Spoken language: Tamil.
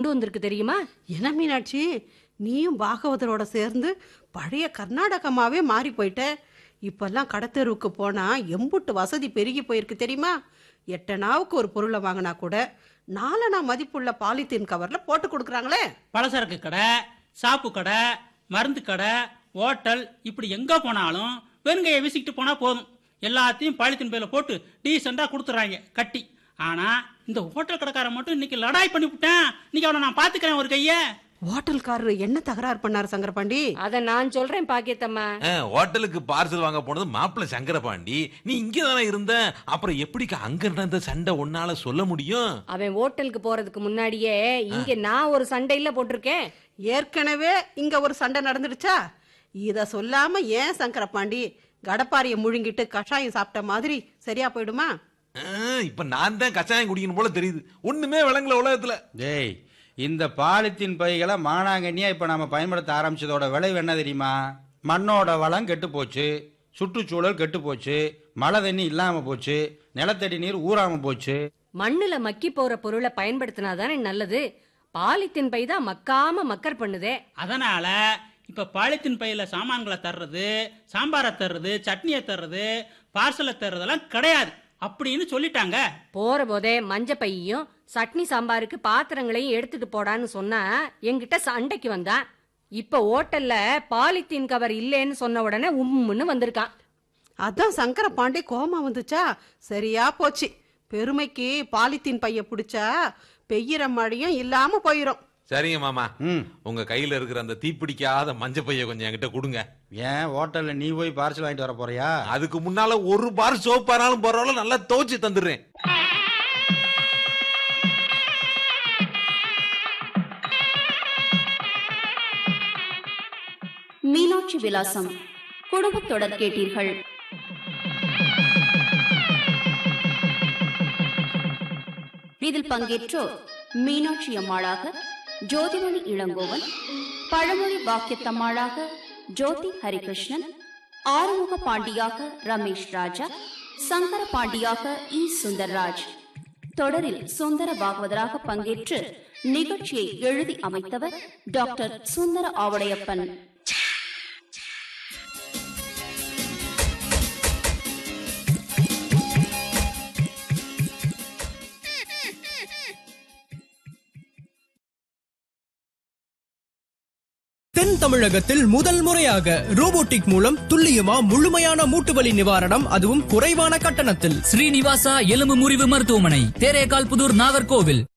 வந்திருக்கு தெரியுமா என்ன மீனாட்சி நீயும் பாகவதரோட சேர்ந்து பழைய கர்நாடகமாவே மாறி போயிட்ட இப்பெல்லாம் கடத்தெருவுக்கு போனா எம்புட்டு வசதி பெருகி போயிருக்கு தெரியுமா எட்டனாவுக்கு ஒரு பொருளை வாங்கினா கூட நாலனா மதிப்புள்ள பாலித்தீன் கவர்ல போட்டு கொடுக்குறாங்களே பலசரக்கு கடை சாப்பு கடை மருந்து கடை ஹோட்டல் இப்படி எங்க போனாலும் வெறுங்கையை வீசிக்கிட்டு போனா போதும் எல்லாத்தையும் பாலித்தீன் பையில போட்டு டீசெண்டா கொடுத்துறாங்க கட்டி ஆனா இந்த ஹோட்டல் கடைக்காரன் மட்டும் இன்னைக்கு லடாய் பண்ணி விட்டேன் இன்னைக்கு அவனை நான் பாத்துக்கிறேன் ஒரு கைய ஹோட்டல்காரரு என்ன தகராறு பண்ணாரு சங்கரபாண்டி அத நான் சொல்றேன் பாக்கியத்தம்மா ஆ, ஹோட்டலுக்கு பார்சல் வாங்க போனது மாப்பிள்ள சங்கரபாண்டி நீ இங்க தானே இருந்த அப்புறம் எப்படிக்கா அங்க நடந்த சண்டை உன்னால சொல்ல முடியும் அவன் ஹோட்டலுக்கு போறதுக்கு முன்னாடியே இங்க நான் ஒரு சண்டையில போட்டிருக்கேன் ஏற்கனவே இங்க ஒரு சண்டை நடந்துடுச்சா இத சொல்லாம ஏன் சங்கரபாண்டி கடப்பாரிய முழுங்கிட்டு கஷாயம் சாப்பிட்ட மாதிரி சரியா போயிடுமா ஆ, இப்ப நான் தான் கச்சாயம் குடிக்கணும் போல தெரியுது ஒண்ணுமே விளங்கல உலகத்துல டேய் இந்த பாலித்தீன் பைகளை மானாங்கண்ணியா இப்ப நாம பயன்படுத்த ஆரம்பிச்சதோட விளைவு என்ன தெரியுமா மண்ணோட வளம் கெட்டு போச்சு சுற்றுச்சூழல் கெட்டு போச்சு மழை தண்ணி இல்லாம போச்சு நிலத்தடி நீர் ஊறாம போச்சு மண்ணுல மக்கி போற பொருளை பயன்படுத்தினாதானே நல்லது பாலித்தீன் பை தான் மக்காம மக்கர் பண்ணுதே அதனால இப்ப பாலித்தீன் பையில சாமான்களை தர்றது சாம்பாரை தர்றது சட்னியை தர்றது பார்சலை தர்றதெல்லாம் கிடையாது அப்படின்னு சொல்லிட்டாங்க போற போதே மஞ்ச பையையும் சட்னி சாம்பாருக்கு பாத்திரங்களையும் எடுத்துட்டு போடான்னு சொன்னா என்கிட்ட சண்டைக்கு வந்தான் இப்ப ஹோட்டல்ல பாலித்தீன் கவர் இல்லைன்னு சொன்ன உடனே உம்முன்னு வந்திருக்கான் அதான் சங்கரபாண்டி கோமா வந்துச்சா சரியா போச்சு பெருமைக்கு பாலித்தீன் பைய பிடிச்சா பெய்யிற மழையும் இல்லாம போயிரும் சரிங்க மாமா ம் உங்க கையில இருக்கிற அந்த தீப்பிடிக்காத மஞ்ச பைய கொஞ்சம் என்கிட்ட கொடுங்க ஏன் ஹோட்டல்ல நீ போய் பார்சல் வாங்கிட்டு வர போறியா அதுக்கு முன்னால ஒரு பார் சோப்பானாலும் பரவாயில்ல நல்லா துவைச்சு தந்துடுறேன் மீனாட்சி விலாசம் குடும்பத் தொடர் கேட்டீர்கள் இதில் பங்கேற்றோர் மீனாட்சி அம்மாளாக ஜோதிமணி இளங்கோவன் பழமொழி வாக்கியத்தம்மாளாக ஜோதி ஹரிகிருஷ்ணன் ஆறுமுக பாண்டியாக ரமேஷ் ராஜா சங்கர பாண்டியாக இ சுந்தர்ராஜ் தொடரில் சுந்தர பாகவதராக பங்கேற்று நிகழ்ச்சியை எழுதி அமைத்தவர் டாக்டர் சுந்தர ஆவடையப்பன் தென் தமிழகத்தில் முதல் முறையாக ரோபோட்டிக் மூலம் துல்லியமா முழுமையான மூட்டு வலி நிவாரணம் அதுவும் குறைவான கட்டணத்தில் ஸ்ரீனிவாசா எலும்பு முறிவு மருத்துவமனை தேரேகால் புதூர் நாகர்கோவில்